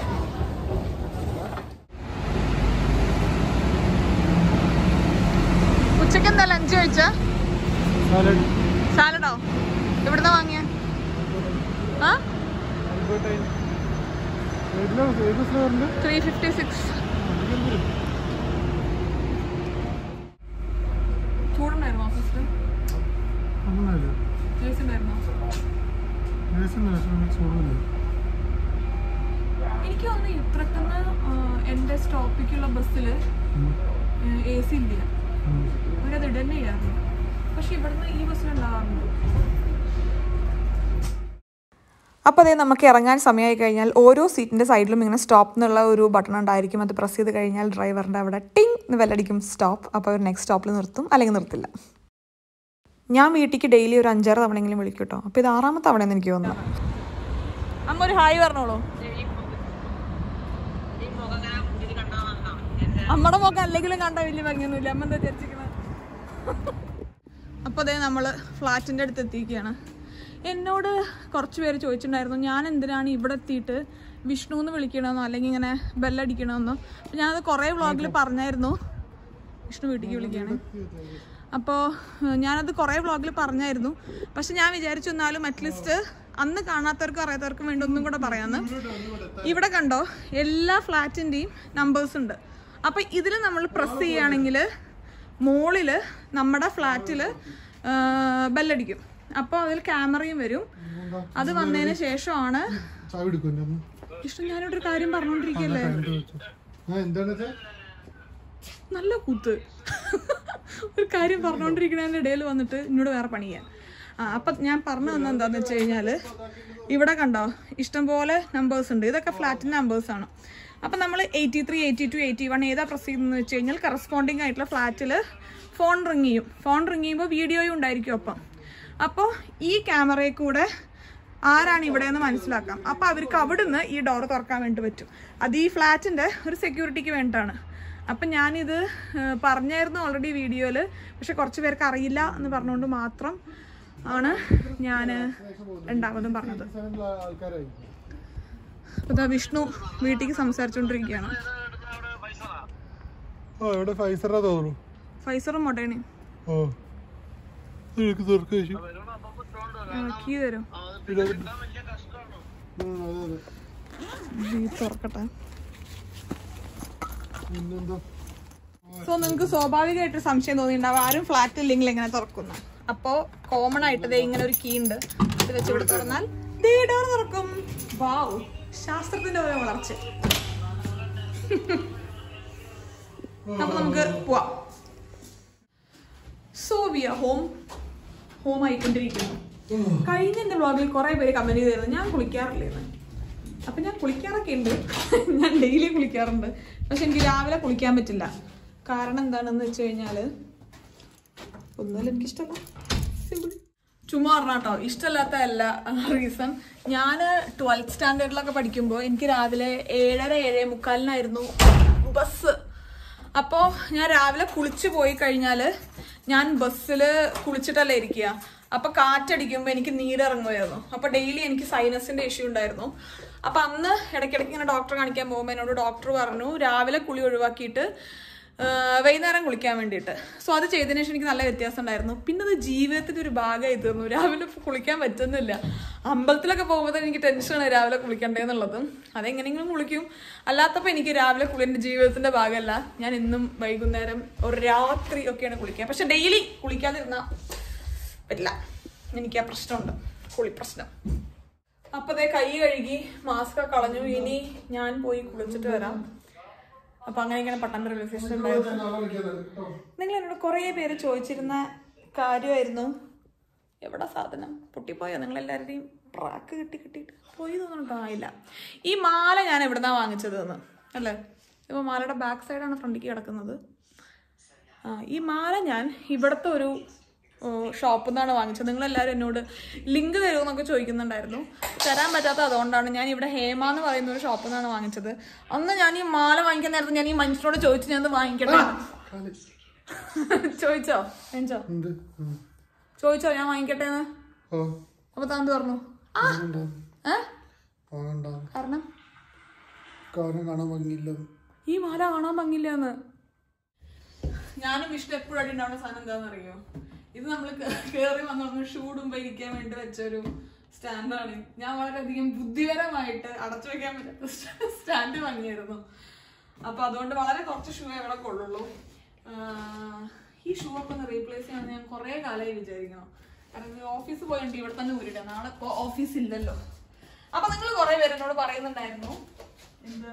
ഉച്ചക്ക് എന്താ ലഞ്ച് കഴിച്ച സാലഡ് സാലഡോ എവിടുന്ന വാങ്ങിയ ആ ഏതിലാ ഏത് ഫ്ലേവറിൻ്റെ ത്രീ ഫിഫ്റ്റി സിക്സ് ചൂടുണ്ടായിരുന്നു ഓഫീസിൽ അങ്ങനെയല്ല ജ്യൂസ് ഉണ്ടായിരുന്നോ ഉണ്ട് പക്ഷെ ചൂടില്ല എനിക്ക് തോന്നുന്നു ഇത്രക്കുന്ന എൻ്റെ സ്റ്റോപ്പിക്കുള്ള ബസ്സിൽ എ സി ഇല്ല അവരത് ഇടന്നെ ചെയ്യാറില്ല പക്ഷെ ഇവിടുന്ന് ഈ ബസ്സിൽ ഉണ്ടാവാറുണ്ട് അപ്പോൾ അതേ നമുക്ക് ഇറങ്ങാൻ സമയമായി കഴിഞ്ഞാൽ ഓരോ സീറ്റിൻ്റെ സൈഡിലും ഇങ്ങനെ സ്റ്റോപ്പ് എന്നുള്ള ഒരു ബട്ടൺ ഉണ്ടായിരിക്കും അത് പ്രസ് ചെയ്ത് കഴിഞ്ഞാൽ ഡ്രൈവറിൻ്റെ അവിടെ ടിങ് എന്ന് വെല്ലടിക്കും സ്റ്റോപ്പ് അപ്പോൾ അവർ നെക്സ്റ്റ് സ്റ്റോപ്പിൽ നിർത്തും അല്ലെങ്കിൽ നിർത്തില്ല ഞാൻ വീട്ടിലേക്ക് ഡെയിലി ഒരു അഞ്ചാറ് തവണയെങ്കിലും വിളിക്കും കേട്ടോ അപ്പോൾ ഇത് ആറാമത്തെ തവണയെന്ന് എനിക്ക് തോന്നുന്നു അമ്മ ഒരു ഹായ് പറഞ്ഞോളൂ അമ്മടെ മുഖം അല്ലെങ്കിലും കണ്ട വലിയ ഭംഗിയൊന്നുമില്ല അമ്മ എന്താ വിചാരിച്ചിരിക്കുന്നത് അപ്പോൾ അതേ നമ്മൾ ഫ്ലാറ്റിൻ്റെ അടുത്ത് എത്തിയിരിക്കുകയാണ് എന്നോട് കുറച്ച് പേര് ചോദിച്ചിട്ടുണ്ടായിരുന്നു ഞാൻ എന്തിനാണ് ഇവിടെ എത്തിയിട്ട് വിഷ്ണു എന്ന് വിളിക്കണമെന്നോ അല്ലെങ്കിൽ ഇങ്ങനെ ബെല്ലടിക്കണമെന്നോ അപ്പോൾ ഞാനത് കുറേ വ്ളോഗിൽ പറഞ്ഞായിരുന്നു വിഷ്ണു വീട്ടിലേക്ക് വിളിക്കുകയാണ് അപ്പോൾ ഞാനത് കുറേ വ്ളോഗിൽ പറഞ്ഞായിരുന്നു പക്ഷെ ഞാൻ വിചാരിച്ചു എന്നാലും അറ്റ്ലീസ്റ്റ് അന്ന് കാണാത്തവർക്കും അറിയാത്തവർക്കും വേണ്ടി ഒന്നും കൂടെ പറയാമെന്ന് ഇവിടെ കണ്ടോ എല്ലാ ഫ്ലാറ്റിൻ്റെയും നമ്പേഴ്സ് ഉണ്ട് അപ്പോൾ ഇതിൽ നമ്മൾ പ്രസ് ചെയ്യുകയാണെങ്കിൽ മുകളിൽ നമ്മുടെ ഫ്ലാറ്റിൽ ബെല്ലടിക്കും അപ്പോൾ അതിൽ ക്യാമറയും വരും അത് വന്നതിന് ശേഷമാണ് ചായ എടുക്കും എൻ്റെ അമ്മ ഇഷ്ടം ഞാനിവിടെ ഒരു കാര്യം പറഞ്ഞുകൊണ്ടിരിക്കുകയല്ലേ കണ്ടു വെച്ചോ ആ എന്താണ് വെച്ചാൽ നല്ല കൂത്ത് ഒരു കാര്യം പറഞ്ഞുകൊണ്ടിരിക്കുന്നതിൻ്റെ ഇടയിൽ വന്നിട്ട് എന്നോട് വേറെ പണിയാ ആ അപ്പം ഞാൻ പറഞ്ഞു തന്നെ എന്താന്ന് വെച്ച് കഴിഞ്ഞാൽ ഇവിടെ കണ്ടോ ഇഷ്ടംപോലെ നമ്പേഴ്സ് ഉണ്ട് ഇതൊക്കെ ഫ്ലാറ്റിൻ്റെ നമ്പേഴ്സ് ആണ് അപ്പം നമ്മൾ eighty three eighty two eighty one ഏതാ പ്രസ് ചെയ്യുന്നതെന്ന് വെച്ച് കഴിഞ്ഞാൽ കറസ്പോണ്ടിങ് ആയിട്ടുള്ള ഫ്ലാറ്റിൽ ഫോൺ റിങ് ചെയ്യും ഫോൺ റിങ് ചെയ്യുമ്പോൾ വീഡിയോയും ഉണ്ടായിരിക്കും ഒപ്പം അപ്പോൾ ഈ ക്യാമറയിൽ കൂടെ ആരാണ് ഇവിടെ എന്ന് മനസ്സിലാക്കാം അപ്പോൾ അവർക്ക് അവിടുന്ന് ഈ ഡോർ തുറക്കാൻ വേണ്ടി പറ്റും അത് ഈ ഫ്ലാറ്റിൻ്റെ ഒരു സെക്യൂരിറ്റിക്ക് വേണ്ടിയിട്ടാണ് അപ്പം ഞാനിത് ഏഹ്, പറഞ്ഞായിരുന്നു ഓൾറെഡി വീഡിയോയിൽ പക്ഷെ കുറച്ച് പേർക്ക് അറിയില്ല എന്ന് പറഞ്ഞുകൊണ്ട് മാത്രം ആണ് ഞാൻ രണ്ടാമതും പറഞ്ഞത് ആൾക്കാരായി അപ്പോൾ ഇതാ വിഷ്ണു വീട്ടിലേക്ക് സംസാരിച്ചുകൊണ്ടിരിക്കുകയാണ് ഓ ഇവിടെ ഫൈസറാ തോന്നുന്നു ഫൈസറും മൊടേണയും ഓ എനിക്ക് തുറക്ക ചേച്ചി കീ തരും അതെ അതെ ഈ തുറക്കട്ടെ പിന്നെന്താ സോ നിങ്ങൾക്ക് സ്വാഭാവികമായിട്ട് സംശയം തോന്നിയിട്ടുണ്ടാവും ആരും ഫ്ലാറ്റ് ഇല്ലെങ്കിൽ എങ്ങനെ തുറക്കുന്നു അപ്പോ കോമൺ ആയിട്ട് ദേ ഇങ്ങനെ ഒരു കീ ഉണ്ട് ഇത് വെച്ച് ഇവിടെ തുറന്നാൽ ദേ ഡോർ തുറക്കും വാവ് ശാസ്ത്രത്തിന്റെ ഓരോ വളർച്ച അപ്പൊ നമുക്ക് പോവാം so we are home home ആയിക്കൊണ്ടിരിക്കുന്നു കഴിഞ്ഞ എന്റെ വ്ളോഗിൽ കുറെ പേര് കമന്റ് ചെയ്തിരുന്നു ഞാൻ കുളിക്കാറില്ലെന്ന് അപ്പൊ ഞാൻ കുളിക്കാറൊക്കെ ഉണ്ട് ഞാൻ ഡെയിലി കുളിക്കാറുണ്ട് പക്ഷെ എനിക്ക് രാവിലെ കുളിക്കാൻ പറ്റില്ല കാരണം എന്താണെന്ന് വെച്ച് കഴിഞ്ഞാല് ഒന്നുമില്ല എനിക്ക് ഇഷ്ടമല്ല സിമ്പിൾ ചുമ്മാ പറഞ്ഞാട്ടോ ഇഷ്ടമല്ലാത്ത അല്ല റീസൺ ഞാൻ ട്വൽത്ത് സ്റ്റാൻഡേർഡിലൊക്കെ പഠിക്കുമ്പോൾ എനിക്ക് രാവിലെ ഏഴര ഏഴേ മുക്കാലിനായിരുന്നു ബസ് അപ്പോൾ ഞാൻ രാവിലെ കുളിച്ച് പോയി കഴിഞ്ഞാൽ ഞാൻ ബസ്സിൽ കുളിച്ചിട്ടല്ലേ ഇരിക്കുക അപ്പോൾ കാറ്റടിക്കുമ്പോൾ എനിക്ക് നീരിറങ്ങുമായിരുന്നു അപ്പോൾ ഡെയിലി എനിക്ക് സൈനസിൻ്റെ ഇഷ്യൂ ഉണ്ടായിരുന്നു അപ്പോൾ അന്ന് ഇടയ്ക്കിടയ്ക്ക് ഇങ്ങനെ ഡോക്ടറെ കാണിക്കാൻ പോകുമ്പോൾ എന്നോട് ഡോക്ടർ പറഞ്ഞു രാവിലെ കുളി ഒഴിവാക്കിയിട്ട് ആഹ് വൈകുന്നേരം കുളിക്കാൻ വേണ്ടിയിട്ട് സോ അത് ചെയ്തതിനു ശേഷം എനിക്ക് നല്ല വ്യത്യാസം ഉണ്ടായിരുന്നു പിന്നെ അത് ജീവിതത്തിന്റെ ഒരു ഭാഗമായി തീർന്നു രാവിലെ കുളിക്കാൻ പറ്റുന്നില്ല അമ്പലത്തിലൊക്കെ പോകുമ്പോൾ എനിക്ക് ടെൻഷനാണ് രാവിലെ കുളിക്കണ്ടേന്നുള്ളത് അതെങ്ങനെയെങ്കിലും കുളിക്കും അല്ലാത്തപ്പോൾ എനിക്ക് രാവിലെ കുളി എൻ്റെ ജീവിതത്തിന്റെ ഭാഗമല്ല ഞാൻ ഇന്നും വൈകുന്നേരം ഒരു രാത്രി ഒക്കെയാണ് കുളിക്കുക പക്ഷെ ഡെയിലി കുളിക്കാതിരുന്ന പറ്റില്ല എനിക്ക് ആ പ്രശ്നമുണ്ട് കുളി പ്രശ്നം അപ്പൊ ദേ കൈ കഴുകി മാസ്ക് കളഞ്ഞു ഇനി ഞാൻ പോയി കുളിച്ചിട്ട് വരാം അപ്പൊ അങ്ങനെ ഇങ്ങനെ പട്ടാമ്പി റെയിൽവേ സ്റ്റേഷൻ ഉണ്ടായിരുന്നു നിങ്ങൾ എന്നോട് കുറേ പേര് ചോദിച്ചിരുന്ന കാര്യമായിരുന്നു എവിടെ സാധനം പൊട്ടിപ്പോയോ നിങ്ങൾ എല്ലാവരുടെയും ട്രാക്ക് കിട്ടി കിട്ടിയിട്ട് പോയി തോന്നുന്നുണ്ടോ ആയില്ല ഈ മാല ഞാൻ എവിടുന്നാ വാങ്ങിച്ചത് എന്ന് അല്ലേ ഇപ്പോൾ മാലയുടെ ബാക്ക് സൈഡാണ് ഫ്രണ്ടിക്ക് കിടക്കുന്നത് ആ ഈ മാല ഞാൻ ഇവിടുത്തെ ഒരു ഷോപ്പിൽ നിന്നാണ് വാങ്ങിച്ചത് നിങ്ങളെല്ലാവരും എന്നോട് ലിങ്ക് തരുമെന്നൊക്കെ ചോദിക്കുന്നുണ്ടായിരുന്നു തരാൻ പറ്റാത്ത അതുകൊണ്ടാണ് ഞാൻ ഇവിടെ ഹേമ എന്ന് പറയുന്ന ഒരു ഷോപ്പിൽ നിന്നാണ് വാങ്ങിച്ചത് അന്ന് ഞാൻ ഈ മാല വാങ്ങിക്കാൻ നേരത്തെ ഞാൻ ഈ മനുഷ്യനോട് ചോദിച്ചു ഞാൻ ഇത് വാങ്ങിക്കട്ടെ ചോദിച്ചോ എഞ്ചോ എന്ത് ഉം. ചോദിച്ചോ ഞാൻ വാങ്ങിക്കട്ടെ എന്ന് ഓ അപ്പൊ താൻ എന്ത് പറഞ്ഞു ആ വാങ്ങണ്ട ഏ വാങ്ങണ്ട കാരണം കാരണം കാണാൻ ഭംഗിയില്ല ഈ മാല കാണാൻ ഭംഗില്ല എന്ന് ഞാനും വിഷ്ണു എപ്പോഴും അടി ഉണ്ടാവുന്ന സാധനം എന്താണെന്ന് അറിയോ ഇത് നമ്മൾ കയറി വന്നു ഷൂടുമ്പോ ഇരിക്കാൻ വേണ്ടി വെച്ചൊരു സ്റ്റാൻഡാണ് ഞാൻ വളരെയധികം ബുദ്ധിപരമായിട്ട് അടച്ചു വെക്കാൻ പറ്റാത്ത സ്റ്റാൻഡ് വാങ്ങിയായിരുന്നു അപ്പൊ അതുകൊണ്ട് വളരെ കുറച്ച് ഷൂ എവിടെ കൊള്ളുള്ളൂ ആഹ് ഈ ഷൂ ഒക്കെ ഒന്ന് റീപ്ലേസ് ചെയ്യാൻ ഞാൻ കുറെ കാലമായി വിചാരിക്കണം കാരണം ഓഫീസ് പോയിട്ട് ഇവിടെ തന്നെ ഊരിടാം നാളെ ഇപ്പൊ ഓഫീസ് ഇല്ലല്ലോ അപ്പൊ നിങ്ങൾ കുറെ പേര് എന്നോട് പറയുന്നുണ്ടായിരുന്നു എന്ത്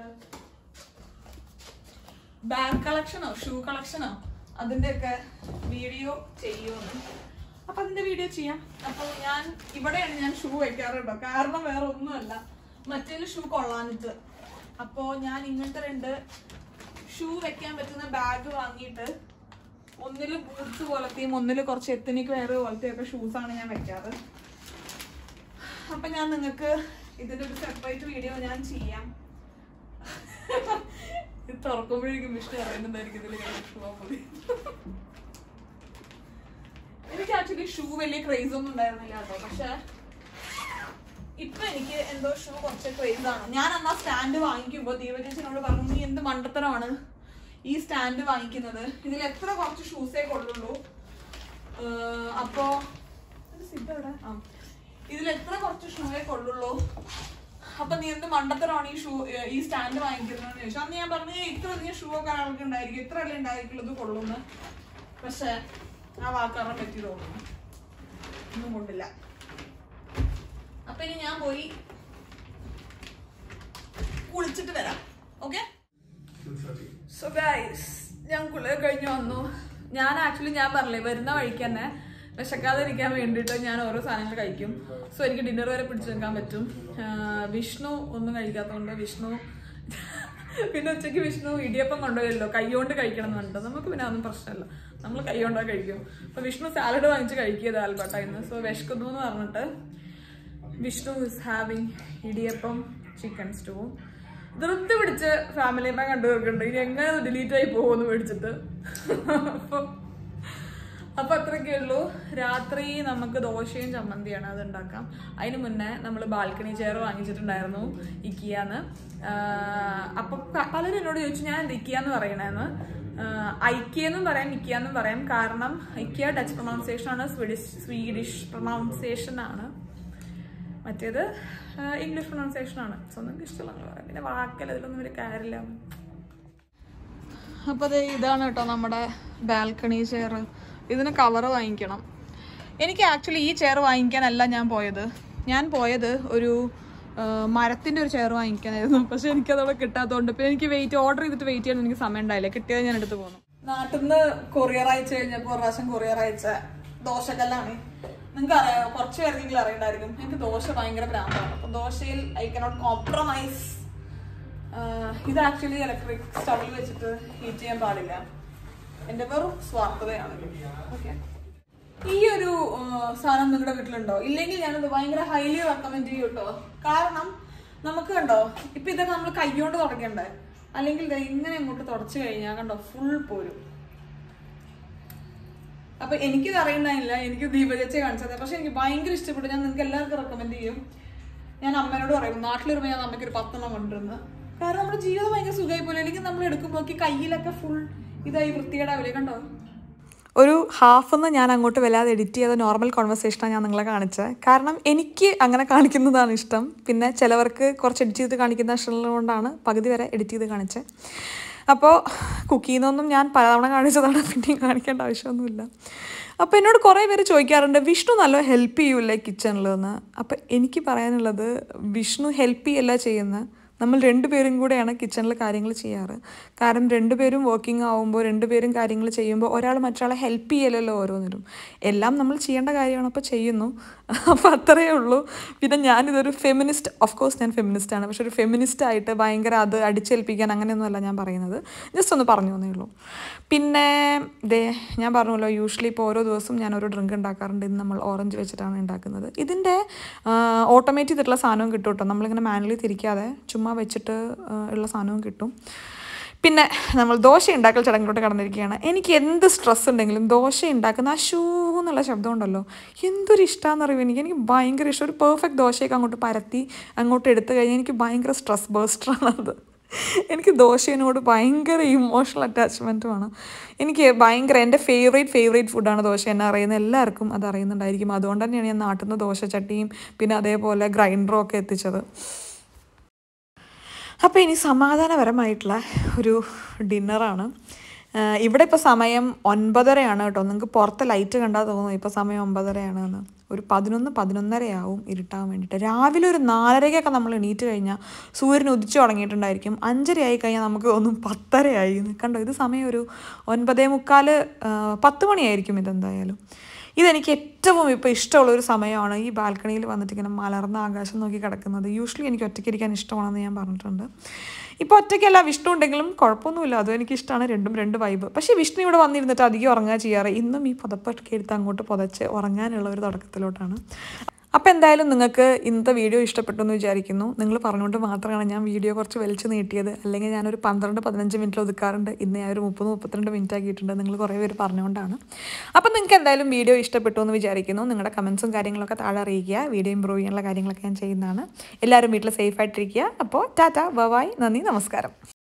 ബാഗ് കളക്ഷനോ ഷൂ കളക്ഷനോ അതിന്റെ ഒക്കെ വീഡിയോ ചെയ്യുമെന്ന് അപ്പൊ അതിന്റെ വീഡിയോ ചെയ്യാം അപ്പൊ ഞാൻ ഇവിടെയാണ് ഞാൻ ഷൂ വെക്കാറുണ്ടോ കാരണം വേറെ ഒന്നുമല്ല മറ്റേ ഷൂ കൊള്ളാനിട്ട് അപ്പോ ഞാൻ ഇങ്ങനത്തെ രണ്ട് ഷൂ വെക്കാൻ പറ്റുന്ന ബാഗ് വാങ്ങിയിട്ട് ഒന്നില് ബൂട്ട്സ് പോലത്തെയും ഒന്നില് കുറച്ച് എത്തനിക് വെയർ പോലത്തെ ഒക്കെ ഷൂസ് ആണ് ഞാൻ വെക്കാറ് അപ്പൊ ഞാൻ നിങ്ങൾക്ക് ഇതിന്റെ ഒരു സെപ്പറേറ്റ് വീഡിയോ ഞാൻ ചെയ്യാം ഇത് തുറക്കുമ്പോഴേക്കും വിഷ്ണു അറിയുന്നുണ്ടായിരിക്കും ഇതിൽ ഷൂ മതി എനിക്ക് ആക്ച്വലി ഷൂ വലിയ ക്രേസ് ഒന്നും ഉണ്ടായിരുന്നില്ല കേട്ടോ പക്ഷെ ഇപ്പൊ എനിക്ക് എന്തോ ഷൂ കുറച്ച് ക്രേസ് ആണ് ഞാൻ അന്ന് ആ സ്റ്റാൻഡ് വാങ്ങിക്കുമ്പോ ദീപചേച്ചിനോട് പറഞ്ഞു നീ എന്ത് മണ്ടത്തരമാണ് ഈ സ്റ്റാൻഡ് വാങ്ങിക്കുന്നത് ഇതിൽ എത്ര കുറച്ച് ഷൂസേ കൊള്ളുള്ളൂ ഏർ അപ്പോ ഇത് സിബ് എവിടെ? ആ. ഇതിൽ എത്ര കുറച്ച് ഷൂവേ കൊള്ളുള്ളൂ അപ്പൊ നീ എന്ത് മണ്ടത്തരമാണ് ഈ ഷൂ ഈ സ്റ്റാൻഡ് വാങ്ങിക്കുന്നതെന്ന് ചോദിച്ചു അന്ന് ഞാൻ പറഞ്ഞു "ഏയ്, ഇത്ര അധികം ഷൂ ഒക്കെ ഒരാൾക്ക് ഉണ്ടായിരിക്കും ഇത്ര അല്ലേ ഉണ്ടായിരിക്കുള്ളൂ ഇത് കൊള്ളുന്നു പക്ഷെ ആ വാക്കാറാൻ പറ്റി തോന്നുന്നു ഒന്നും കൊണ്ടില്ല അപ്പൊ ഇനി ഞാൻ പോയി കുളിച്ചിട്ട് വരാം ഓക്കെ സോ ഗൈസ് ഞാൻ കുളി കഴിഞ്ഞ് വന്നു ഞാൻ ആക്ച്വലി ഞാൻ പറഞ്ഞില്ലേ വരുന്ന വഴിക്ക് തന്നെ വിശക്കാതിരിക്കാൻ വേണ്ടിയിട്ട് ഞാൻ ഓരോ സാധനങ്ങൾ കഴിക്കും സോ എനിക്ക് ഡിന്നർ വരെ പിടിച്ചു നിൽക്കാൻ പറ്റും ആഹ് വിഷ്ണു ഒന്നും കഴിക്കാത്തതുകൊണ്ട് വിഷ്ണു പിന്നെ ഉച്ചയ്ക്ക് വിഷ്ണു ഇടിയപ്പം കൊണ്ടുപോയല്ലോ കൈകൊണ്ട് കഴിക്കണം എന്ന് പറഞ്ഞിട്ട് നമുക്ക് പിന്നെ അതൊന്നും പ്രശ്നമല്ല നമ്മൾ കൈകൊണ്ടോ കഴിക്കും അപ്പൊ വിഷ്ണു സാലഡ് വാങ്ങിച്ച് കഴിക്കിയത് ആൽബർട്ട ഇന്ന് സോ വിശക്കുന്നു എന്ന് പറഞ്ഞിട്ട് Vishnu is having idiyappam chicken stew ധൃതി പിടിച്ച് ഫാമിലി മാൻ കണ്ടു തീർക്കുന്നുണ്ട് ഇനി എങ്ങനെ ഡിലീറ്റ് ആയി പോകുമെന്ന് മേടിച്ചിട്ട് അപ്പൊ അപ്പൊ അത്രയൊക്കെ ഉള്ളൂ രാത്രി നമുക്ക് ദോശയും ചമ്മന്തിയാണ് അത് ഉണ്ടാക്കാം അതിന് മുന്നേ നമ്മൾ ബാൽക്കണി ചെയർ വാങ്ങിച്ചിട്ടുണ്ടായിരുന്നു ഇക്കിയാന്ന് ആഹ് അപ്പൊ പ- പലരും എന്നോട് ചോദിച്ചു ഞാൻ എന്ത് ഇക്കിയാന്ന് പറയണേന്ന് ഐക്കിയെന്നും പറയാം ഇക്കിയാന്നും പറയാം കാരണം ഐക്കിയ ഡച്ച് പ്രൊണൗൺസിയേഷൻ ആണ് സ്വീഡിഷ് സ്വീഡിഷ് പ്രൊണൗൺസിയേഷൻ ആണ് മറ്റേത് ഇംഗ്ലീഷ് പ്രൊണൗൺസിയേഷൻ ആണ് സ്വന്തം ഇഷ്ടമുള്ള പറയാം പിന്നെ വാക്കൽ അതിലൊന്നും ഒരു കാര്യമില്ല അപ്പോൾ അത് ഇതാണ് കേട്ടോ നമ്മുടെ ബാൽക്കണി ചെയർ ഇതിന് കവർ വാങ്ങിക്കണം എനിക്ക് ആക്ച്വലി ഈ ചെയർ വാങ്ങിക്കാനല്ല ഞാൻ പോയത് ഞാൻ പോയത് ഒരു മരത്തിൻ്റെ ഒരു ചെയർ വാങ്ങിക്കാനായിരുന്നു പക്ഷെ എനിക്കതവിടെ കിട്ടാത്തതുകൊണ്ട് ഇപ്പം എനിക്ക് വെയിറ്റ് ഓർഡർ ചെയ്തിട്ട് വെയിറ്റ് ചെയ്യാൻ എനിക്ക് സമയം ഉണ്ടായില്ല കിട്ടിയത് ഞാൻ എടുത്ത് പോന്നു നാട്ടിൽ നിന്ന് കൊറിയർ അയച്ചു കഴിഞ്ഞപ്പോൾ ഒരു പ്രാവശ്യം കൊറിയർ അയച്ച ദോശക്കല്ലാണ് നിങ്ങൾക്ക് അറിയാം കുറച്ച് പേർക്കെങ്കിലും അറിയണ്ടായിരിക്കും എനിക്ക് ദോശ ഭയങ്കര ഭ്രാന്താണ് അപ്പോൾ ദോശയിൽ ഐ കനോട്ട് കോംപ്രമൈസ് ആഹ് ഇത് ആക്ച്വലി ഇലക്ട്രിക് സ്റ്റവിൽ വെച്ചിട്ട് ഹീറ്റ് ചെയ്യാൻ പാടില്ല എന്റെ വെറും സ്വാർത്ഥതയാണ് ഓക്കെ ഈ ഒരു ആഹ് സാധനം നിങ്ങളുടെ വീട്ടിലുണ്ടോ ഇല്ലെങ്കിൽ ഞാനത് ഭയങ്കര ഹൈലി റെക്കമെൻഡ് ചെയ്യും കേട്ടോ കാരണം നമുക്ക് കണ്ടോ ഇപ്പൊ ഇതൊക്കെ നമ്മൾ കൈകൊണ്ട് തുടക്കണ്ടേ അല്ലെങ്കിൽ ദേ ഇങ്ങനെ അങ്ങോട്ട് തുടച്ചു കഴിഞ്ഞാൽ കണ്ടോ ഫുൾ പോരും അപ്പൊ എനിക്കിത് അറിയുന്നില്ല എനിക്ക് ദീപചേച്ചി കാണിച്ചത് പക്ഷെ എനിക്ക് ഭയങ്കര ഇഷ്ടപ്പെട്ടു ഞാൻ നിങ്ങൾക്ക് എല്ലാവർക്കും റെക്കമെൻഡ് ചെയ്യും ഞാൻ അമ്മേനോട് പറയും നാട്ടിൽ വരുമ്പോൾ ഞാൻ അമ്മയ്ക്ക് ഒരു പത്തെണ്ണം കൊണ്ടുവരുന്നത് കാരണം നമ്മുടെ ജീവിതം ഭയങ്കര സുഖമായി പോലെ അല്ലെങ്കിൽ നമ്മൾ എടുക്കുമ്പോൾ കയ്യിലൊക്കെ ഫുൾ ഇതായി വൃത്തികേടാവില്ലേ കണ്ടോ ഒരു ഹാഫ് എന്ന് ഞാൻ അങ്ങോട്ട് വല്ലാതെ എഡിറ്റ് ചെയ്ത നോർമൽ കോൺവെർസേഷനാണ് ഞാൻ നിങ്ങളെ കാണിച്ചത് കാരണം എനിക്ക് അങ്ങനെ കാണിക്കുന്നതാണ് ഇഷ്ടം പിന്നെ ചിലവർക്ക് കുറച്ച് എഡിറ്റ് ചെയ്ത് കാണിക്കുന്ന ഇഷ്ടമുള്ളതുകൊണ്ടാണ് പകുതി വരെ എഡിറ്റ് ചെയ്ത് കാണിച്ചത് അപ്പോൾ കുക്ക് ചെയ്യുന്നതൊന്നും ഞാൻ പലതവണ കാണിച്ചതാണ് പിന്നെയും കാണിക്കേണ്ട ആവശ്യമൊന്നുമില്ല അപ്പോൾ എന്നോട് കുറേ പേര് ചോദിക്കാറുണ്ട് വിഷ്ണു നല്ല ഹെൽപ്പ് ചെയ്യൂലേ കിച്ചണിൽ എന്ന് അപ്പോൾ എനിക്ക് പറയാനുള്ളത് വിഷ്ണു ഹെൽപ്പ് ചെയ്യല്ല ചെയ്യുന്നത് നമ്മൾ രണ്ടുപേരും കൂടെയാണ് കിച്ചണിൽ കാര്യങ്ങൾ ചെയ്യാറ് കാരണം രണ്ടുപേരും വർക്കിംഗ് ആവുമ്പോൾ രണ്ടുപേരും കാര്യങ്ങൾ ചെയ്യുമ്പോൾ ഒരാൾ മറ്റൊരാളെ ഹെൽപ്പ് ചെയ്യലല്ലോ ഓരോന്നിനും എല്ലാം നമ്മൾ ചെയ്യേണ്ട കാര്യമാണ് അപ്പോൾ ചെയ്യുന്നു അപ്പോൾ അത്രയേ ഉള്ളൂ പിന്നെ ഞാനിതൊരു ഫെമിനിസ്റ്റ് ഓഫ് കോഴ്സ് ഞാൻ ഫെമിനിസ്റ്റ് ആണ് പക്ഷെ ഒരു ഫെമിനിസ്റ്റ് ആയിട്ട് ഭയങ്കര അത് അടിച്ചേൽപ്പിക്കാൻ അങ്ങനെയൊന്നുമല്ല ഞാൻ പറയുന്നത് ജസ്റ്റ് ഒന്ന് പറഞ്ഞു തന്നേ ഉള്ളൂ പിന്നെ ദേ ഞാൻ പറഞ്ഞല്ലോ യൂഷ്വലി ഇപ്പോൾ ഓരോ ദിവസവും ഞാൻ ഒരു ഡ്രിങ്ക് ഉണ്ടാക്കാറുണ്ട് ഇന്ന് നമ്മൾ ഓറഞ്ച് വെച്ചിട്ടാണ് ഉണ്ടാക്കുന്നത് ഇതിൻ്റെ ഓട്ടോമേറ്റ് ചെയ്തിട്ടുള്ള സാധനവും കിട്ടും കേട്ടോ നമ്മളിങ്ങനെ മാനുവലി തിരിക്കാതെ ചുമ്മാ വെച്ചിട്ട് ആ, ഉള്ള സാധനവും കിട്ടും പിന്നെ നമ്മൾ ദോശ ഉണ്ടാക്കൽ ചടങ്ങിലോട്ട് കടന്നിരിക്കുകയാണ് എനിക്ക് എന്ത് സ്ട്രെസ് ഉണ്ടെങ്കിലും ദോശ ഉണ്ടാക്കുന്ന ആ ഷൂ എന്നുള്ള ശബ്ദം ഉണ്ടല്ലോ എന്തൊരു ഇഷ്ടമാണെന്ന് അറിയുമോ എനിക്ക് എനിക്ക് ഭയങ്കര ഇഷ്ടം ഒരു പെർഫെക്റ്റ് ദോശയൊക്കെ അങ്ങോട്ട് പരത്തി അങ്ങോട്ട് എടുത്തു കഴിഞ്ഞാൽ എനിക്ക് ഭയങ്കര സ്ട്രെസ് ബേസ്റ്ററാണത് എനിക്ക് ദോശയോട് ഭയങ്കര ഇമോഷണൽ അറ്റാച്ച്മെൻറ്റുമാണ് എനിക്ക് ഭയങ്കര എൻ്റെ ഫേവറേറ്റ് ഫേവറേറ്റ് ഫുഡാണ് ദോശ എന്നെ അറിയുന്ന എല്ലാവർക്കും അത് അറിയുന്നുണ്ടായിരിക്കും അതുകൊണ്ട് തന്നെയാണ് ഞാൻ നാട്ടിൽ നിന്ന് ദോശ ചട്ടിയും പിന്നെ അതേപോലെ ഗ്രൈൻഡറും ഒക്കെ എത്തിച്ചത് അപ്പോൾ ഇനി സമാധാനപരമായിട്ടുള്ള ഒരു ഡിന്നറാണ് ആഹ് ഇവിടെ ഇപ്പോൾ സമയം ഒൻപതരയാണ് കേട്ടോ നിങ്ങൾക്ക് പുറത്തെ ലൈറ്റ് കണ്ടാൽ തോന്നും ഇപ്പോൾ സമയം ഒമ്പതരയാണ് എന്ന് ഒരു പതിനൊന്ന് പതിനൊന്നരയാവും ഇരുട്ടാൻ വേണ്ടിയിട്ട് രാവിലെ ഒരു നാലരയ്ക്കൊക്കെ നമ്മൾ എണീറ്റ് കഴിഞ്ഞാൽ സൂര്യൻ ഉദിച്ചു തുടങ്ങിയിട്ടുണ്ടായിരിക്കും അഞ്ചര ആയി കഴിഞ്ഞാൽ നമുക്ക് തോന്നും പത്തരയായി എന്ന്. കണ്ടോ ഇത് സമയം ഒരു ഒൻപതേ മുക്കാൽ പത്ത് മണിയായിരിക്കും ഇതെന്തായാലും ഇതെനിക്ക് ഏറ്റവും ഇപ്പോൾ ഇഷ്ടമുള്ള ഒരു സമയമാണ് ഈ ബാൽക്കണിയിൽ വന്നിട്ട് ഇങ്ങനെ മലർന്ന ആകാശം നോക്കി കിടക്കുന്നത് യൂഷ്വലി എനിക്ക് ഒറ്റയ്ക്ക് ഇരിക്കാൻ ഇഷ്ടമാണെന്ന് ഞാൻ പറഞ്ഞിട്ടുണ്ട് ഇപ്പോൾ ഒറ്റയ്ക്കല്ല വിഷ്ണു ഉണ്ടെങ്കിലും കുഴപ്പമൊന്നുമില്ല അതും എനിക്ക് ഇഷ്ടമാണ് രണ്ടും രണ്ട് വൈബ് പക്ഷേ വിഷ്ണു ഇവിടെ വന്നിരുന്നിട്ട് അധികം ഉറങ്ങുക ചെയ്യാറ് ഇന്നും ഈ പുതപ്പൊക്കെ എടുത്ത് അങ്ങോട്ട് പുതച്ച് ഉറങ്ങാനുള്ള ഒരു തുടക്കത്തിലോട്ടാണ് അപ്പോൾ എന്തായാലും നിങ്ങൾക്ക് ഇന്നത്തെ വീഡിയോ ഇഷ്ടപ്പെട്ടു എന്ന് വിചാരിക്കുന്നു നിങ്ങൾ പറഞ്ഞുകൊണ്ട് മാത്രമാണ് ഞാൻ വീഡിയോ കുറച്ച് വലിച്ചു നീട്ടിയത് അല്ലെങ്കിൽ ഞാനൊരു പന്ത്രണ്ട് പതിനഞ്ച് മിനിറ്റിൽ ഒതുക്കാറുണ്ട് ഇന്ന് ഞാൻ ഒരു മുപ്പത് മുപ്പത്തിരണ്ട് മിനിറ്റ് ആക്കിയിട്ടുണ്ട് നിങ്ങൾ കുറേ പേര് പറഞ്ഞുകൊണ്ടാണ് അപ്പോൾ നിങ്ങൾക്ക് എന്തായാലും വീഡിയോ ഇഷ്ടപ്പെട്ടു എന്ന് വിചാരിക്കുന്നു നിങ്ങളുടെ കമൻസും കാര്യങ്ങളൊക്കെ താഴെ അറിയിക്കുക വീഡിയോ ഇമ്പ്രൂവ് ചെയ്യാനുള്ള കാര്യങ്ങളൊക്കെ ഞാൻ ചെയ്യുന്നതാണ് എല്ലാവരും വീട്ടിൽ സേഫ് ആയിട്ടിരിക്കുക അപ്പോൾ ടാറ്റ ബൈ നന്ദി നമസ്കാരം